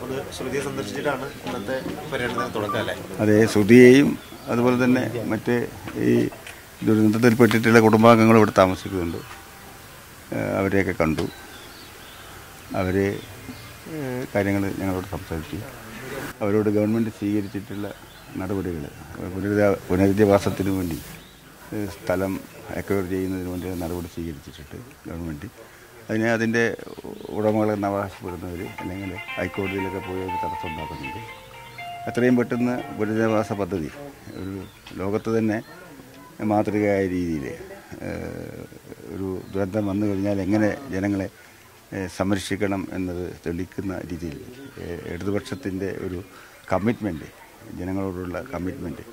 ഒന്ന് ശ്രുതിയെ സന്ദർശിച്ചിട്ടാണ് ഇന്നത്തെ പര്യടനത്തിന് തുടക്കം അല്ലേ അതെ ശ്രുതിയെയും അതുപോലെ തന്നെ മറ്റ് ഈ ദുരന്തത്തിൽപ്പെട്ടിട്ടുള്ള കുടുംബാംഗങ്ങൾ ഇവിടെ താമസിക്കുന്നുണ്ട് ഏഹ് അവരെയൊക്കെ കണ്ടു അവർ കാര്യങ്ങൾ ഞങ്ങളോട് സംസാരിച്ചു അവരോട് ഗവൺമെൻറ് സ്വീകരിച്ചിട്ടുള്ള നടപടികൾ പുനരുദ്ധാ പുനരധിവാസത്തിന് വേണ്ടി ഏഹ് സ്ഥലം അക്വയർ ചെയ്യുന്നതിന് വേണ്ടി നടപടി സ്വീകരിച്ചിട്ടുണ്ട് ഗവൺമെൻറ് അതിന് അതിൻ്റെ ഉടമകളെന്ന് അവകാശപ്പെടുന്നവർ അല്ലെങ്കിൽ ഹൈക്കോടതിയിലൊക്കെ പോയി അവർ തടസ്സം ഉണ്ടാക്കുന്നുണ്ട് എത്രയും പെട്ടെന്ന് പുനരധിവാസ പദ്ധതി ഒരു ലോകത്ത് തന്നെ മാതൃകയായ രീതിയിൽ ഒരു ദുരന്തം വന്നു കഴിഞ്ഞാൽ എങ്ങനെ ജനങ്ങളെ ഏഹ്, സംരക്ഷിക്കണം എന്നത് തെളിയിക്കുന്ന രീതിയിൽ ഏഹ്, ഇടതുപക്ഷത്തിൻ്റെ ഒരു കമ്മിറ്റ്മെൻറ്റ് ജനങ്ങളോടുള്ള കമ്മിറ്റ്മെൻറ്റ്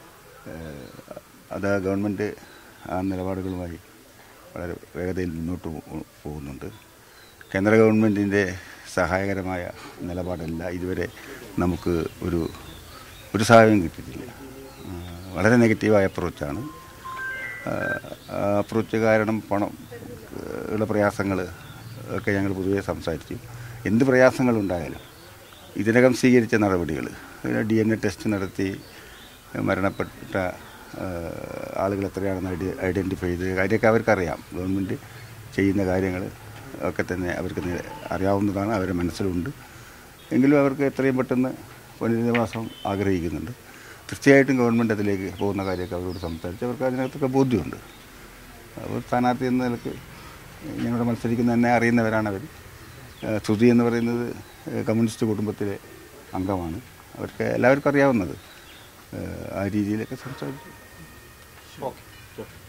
അത് ഗവൺമെൻറ് ആ നിലപാടുകളുമായി വളരെ വേഗതയിൽ മുന്നോട്ട് പോ- പോകുന്നുണ്ട് കേന്ദ്ര ഗവൺമെൻറ്റിൻ്റെ സഹായകരമായ നിലപാടല്ല ഇതുവരെ നമുക്ക് ഒരു ഒരു സഹായവും കിട്ടിയിട്ടില്ല ആ, വളരെ നെഗറ്റീവായ അപ്രോച്ചാണ് ആ അപ്രോച്ച് കാരണം പണം ഏഹ്, ഉള്ള പ്രയാസങ്ങൾ ഒക്കെ ഞങ്ങൾ പൊതുവെ സംസാരിച്ചു എന്ത് പ്രയാസങ്ങളുണ്ടായാലും ഇതിനകം സ്വീകരിച്ച നടപടികൾ ഡി എൻ എ ടെസ്റ്റ് നടത്തി മരണപ്പെട്ട ഏഹ്, ആളുകൾ എത്രയാണെന്ന് ഐഡി ഐഡൻറ്റിഫൈ ചെയ്ത് കാര്യമൊക്കെ അവർക്കറിയാം ഗവൺമെൻറ് ചെയ്യുന്ന കാര്യങ്ങൾ ഒക്കെ തന്നെ അവർക്ക് നേ- അറിയാവുന്നതാണ് അവരുടെ മനസ്സിലുണ്ട് എങ്കിലും അവർക്ക് എത്രയും പെട്ടെന്ന് പുനരധിവാസം ആഗ്രഹിക്കുന്നുണ്ട് തീർച്ചയായിട്ടും ഗവൺമെൻറ് അതിലേക്ക് പോകുന്ന കാര്യമൊക്കെ അവരോട് സംസാരിച്ച് അവർക്ക് അതിനകത്തൊക്കെ ബോധ്യമുണ്ട് അപ്പോൾ സ്ഥാനാർത്ഥി എന്ന നിലക്ക് ഞങ്ങളുടെ മത്സരിക്കുന്ന തന്നെ അറിയുന്നവരാണ് അവർ ശ്രുതി എന്ന് പറയുന്നത് ഏഹ് കമ്മ്യൂണിസ്റ്റ് കുടുംബത്തിലെ അംഗമാണ് അവർക്ക് എല്ലാവർക്കും അറിയാവുന്നത് ഏഹ് ആ രീതിയിലൊക്കെ സംസാരിച്ചു ഓക്കെ